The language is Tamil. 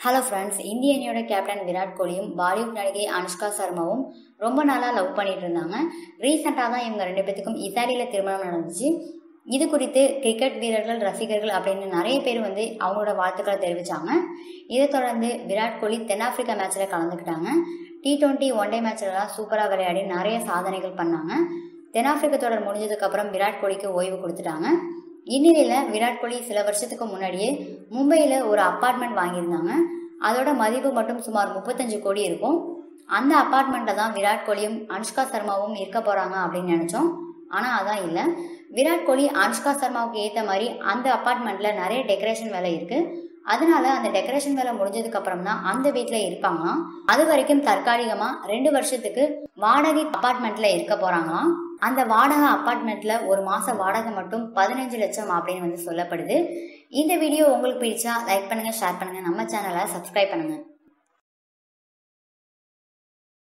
ஹலோ ஃப்ரெண்ட்ஸ் இந்திய அணியோட கேப்டன் விராட் கோலியும் பாலிவுட் நடிகை அனுஷ்கா சர்மாவும் ரொம்ப நாளாக லவ் பண்ணிட்டு இருந்தாங்க ரீசெண்டாக தான் இவங்க ரெண்டு பேத்துக்கும் இத்தாலியில் திருமணம் நடந்துச்சு இது குறித்து கிரிக்கெட் வீரர்கள் ரசிகர்கள் அப்படின்னு நிறைய பேர் வந்து அவங்களோட வாழ்த்துக்களை தெரிவித்தாங்க இதை தொடர்ந்து விராட் கோலி தென்னாப்பிரிக்கா மேட்ச்சில் கலந்துக்கிட்டாங்க டி டுவெண்ட்டி ஒன் டே மேட்ச்லலாம் சூப்பராக விளையாடி நிறைய சாதனைகள் பண்ணாங்க தென்னாப்பிரிக்க தொடர் முடிஞ்சதுக்கப்புறம் விராட் கோலிக்கு ஓய்வு கொடுத்துட்டாங்க இந்நிலையில் விராட் கோலி சில வருஷத்துக்கு முன்னாடியே மும்பையில் ஒரு அப்பார்ட்மெண்ட் வாங்கியிருந்தாங்க அதோட மதிப்பு மட்டும் சுமார் முப்பத்தஞ்சு கோடி இருக்கும் அந்த அப்பார்ட்மெண்ட்டில் தான் விராட் கோலியும் அனுஷ்கா சர்மாவும் இருக்க போகிறாங்க அப்படின்னு நினச்சோம் ஆனால் அதான் இல்லை விராட் கோலி அனுஷ்கா சர்மாவுக்கு ஏற்ற மாதிரி அந்த அப்பார்ட்மெண்ட்டில் நிறைய டெக்கரேஷன் வேலை இருக்குது அதனால அந்த டெக்கரேஷன் வேலை முடிஞ்சதுக்கு அப்புறம் தான் அந்த வீட்டில் இருப்பாங்களாம் அது வரைக்கும் தற்காலிகமாக ரெண்டு வருஷத்துக்கு வாடகை அப்பார்ட்மெண்ட்டில் இருக்க போகிறாங்களாம் அந்த வாடகை அப்பார்ட்மெண்ட்ல ஒரு மாச வாடகை மட்டும் பதினஞ்சு லட்சம் அப்படின்னு வந்து சொல்லப்படுது இந்த வீடியோ உங்களுக்கு பிடிச்சா லைக் பண்ணுங்க ஷேர் பண்ணுங்க நம்ம சேனலை சப்ஸ்கிரைப் பண்ணுங்க